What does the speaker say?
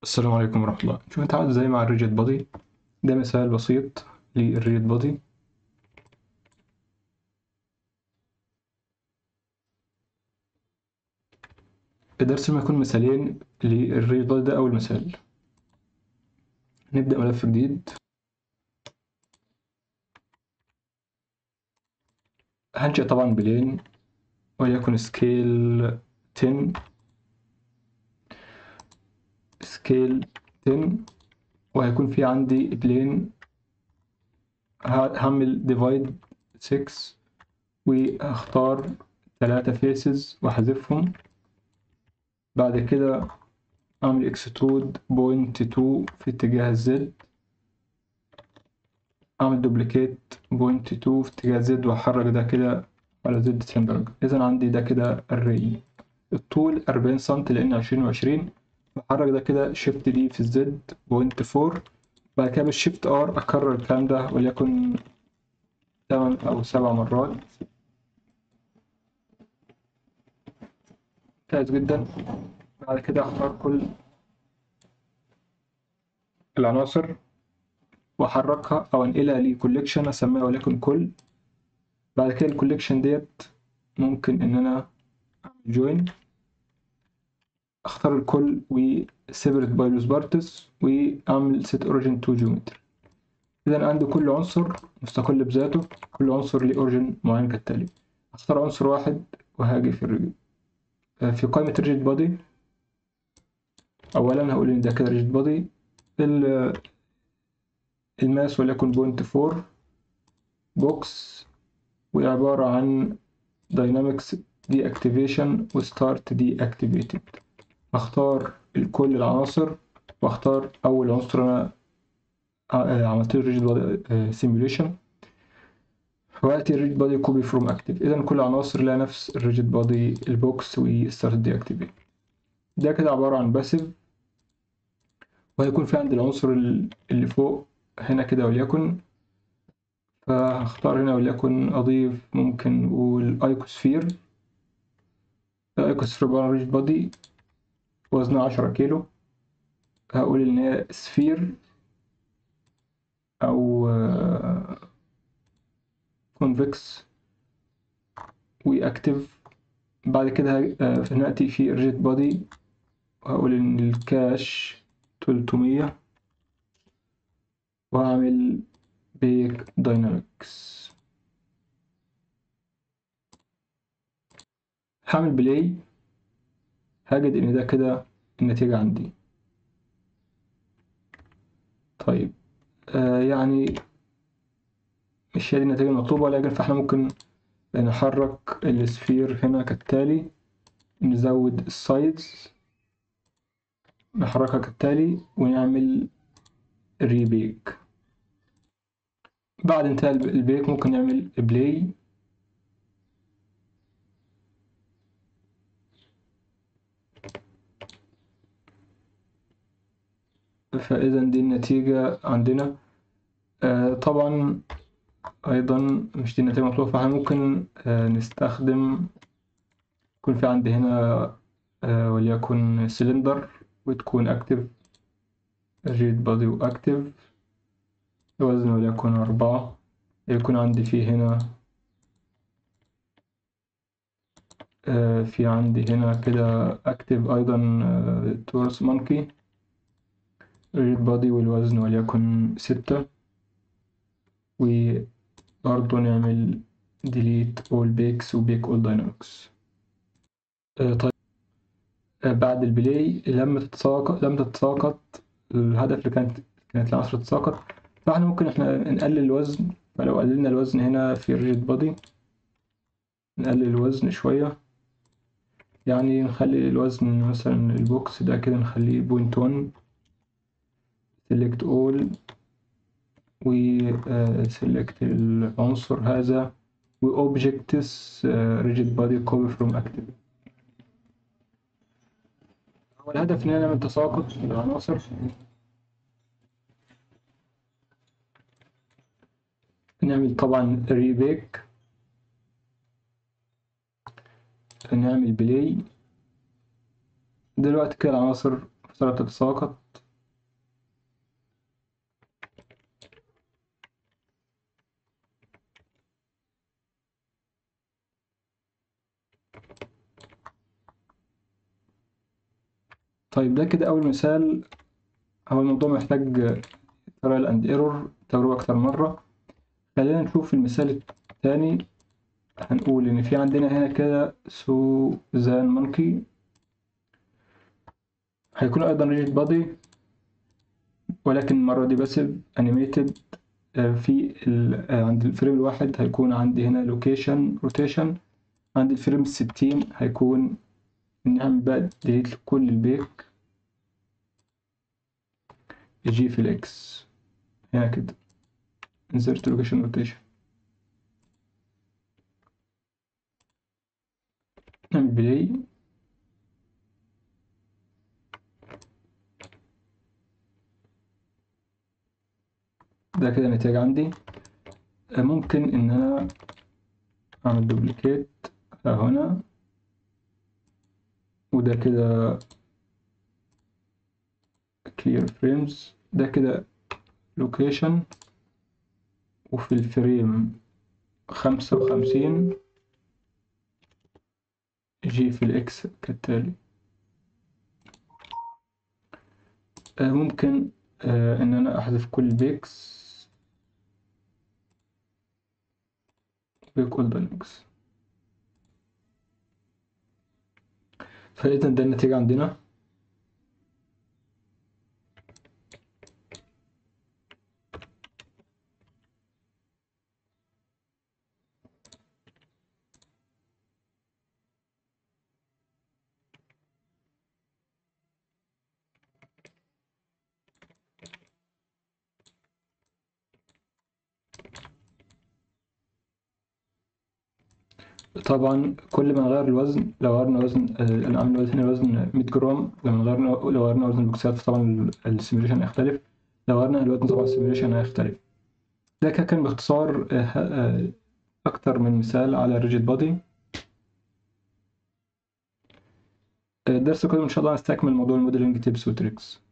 السلام عليكم ورحمة الله نشوف نتعامل ازاي مع الريجيد بودي ده مثال بسيط للريجيد بودي الدرس لما يكون مثالين للريجيد بودي ده أول مثال نبدأ ملف جديد هنشئ طبعا بلين وليكن سكيل 10 سكيل 10 وهيكون في عندي بلين هعمل ديفايد 6 وهختار ثلاثة فيسز واحذفهم بعد كده اعمل اكسترود بوينت 2 في اتجاه الزد اعمل دوبليكيت بوينت 2 في اتجاه الزد واحرك ده كده على زد 90 درجة اذا عندي ده كده الري الطول 40 سم لان 20 و20 بحرك ده كده شيفت دي في الزد بوينت 4 بعد كده بالشيفت ار اكرر الكلام ده وليكن 8 او 7 مرات ممتاز جدا بعد كده اختار كل العناصر واحركها او انقلها لكوليكشن اسميها وليكن كل بعد كده الكوليكشن ديت ممكن ان انا اعمل جوين اختار الكل و separate by loose parts واعمل set origin to geometry اذا عندي كل عنصر مستقل بذاته كل عنصر ليه اوريجين معين كالتالي اختار عنصر واحد وهاجي في الريجيد في قائمة ريجيد بودي اولا هقول ان ده كده ريجيد بودي الماس وليكن بوينت فور بوكس وعبارة عن داينامكس دي اكتيفيشن وستارت دي اكتيفيتد اختار كل العناصر واختار اول عنصر انا عملت له ريجيد بودي سيميوليشن واتي الريجيد بودي كوبي فروم اكتيف اذا كل العناصر لها نفس الريجيد بودي البوكس وستارت دي اكتيفيت ده كده عبارة عن باسيف وهيكون في عندي العنصر اللي فوق هنا كده وليكن فهختار هنا وليكن أضيف ممكن نقول أيكوسفير الأيكوسفير عبارة عن ريجيد بودي وزنها عشرة كيلو هقول إن هي سفير أو كونفكس وأكتف بعد كده نأتي في الريجيد بودي وهقول إن الكاش تلتمية وهعمل بيك داينامكس هعمل بلاي هجد ان ده كده النتيجة عندي طيب آه يعني مش هي دي النتيجة المطلوبة لكن فاحنا ممكن نحرك السفير هنا كالتالي نزود السايز نحركها كالتالي ونعمل ريبيك بعد انتهاء البيك ممكن نعمل بلاي فإذا دي النتيجة عندنا آه طبعا أيضا مش دي النتيجة المطلوبة فاحنا ممكن آه نستخدم يكون في عندي هنا آه وليكن سلندر وتكون أكتف ريد بادي وأكتف الوزن وليكن أربعة يكون عندي فيه هنا آه في عندي هنا كده أكتف أيضا آه تورس مونكي ريد بادي والوزن وليكن ستة وبرضه نعمل delete all bakes و bake all dynamics آه طيب آه بعد البلاي لما تتساقط لم تتساقط الهدف اللي كانت كانت العناصر تتساقط فاحنا ممكن احنا نقلل الوزن فلو قللنا الوزن هنا في الريجيد بودي نقلل الوزن شوية يعني نخلي الوزن مثلا البوكس ده كده نخليه بوينت ون select all و select العنصر هذا و objects rigid body copy from active هو الهدف ان انا نعمل تساقط للعناصر نعمل طبعا ريبيك نعمل بلاي دلوقتي كده العناصر صارت تتساقط طيب ده كده أول مثال هو الموضوع محتاج trial and error تجربة أكتر مرة خلينا نشوف المثال الثاني هنقول إن في عندنا هنا كده سوزان مونكي هيكون أيضا ريجيد بادي ولكن المرة دي بس انيميتد في ال- آه، عند الفريم الواحد هيكون عندي هنا لوكيشن روتيشن عند الفريم الستين هيكون نعمل بقى ديليت لكل البيك جي في الاكس هنا كده insert location rotation نعمل بلاي ده كده نتائج عندي آه، ممكن ان انا اعمل دوبليكيت هنا وده كده clear frames ده كده location وفي الفريم خمسة وخمسين جي في الإكس كالتالي آه، ممكن آه، إن أنا أحذف كل بيكس بيك أول داينامكس فإذا ده النتيجة عندنا طبعا كل ما نغير الوزن لو غيرنا وزن آه، أنا عامل هنا وزن 100 جرام لما غيرنا لو غيرنا وزن البوكسات طبعا السيميوليشن هيختلف لو غيرنا الوزن طبعا السيميوليشن هيختلف ده كده كان باختصار آه، آه، أكتر من مثال على الريجيد بودي الدرس القادم إن شاء الله هنستكمل موضوع الموديلنج تيبس وتريكس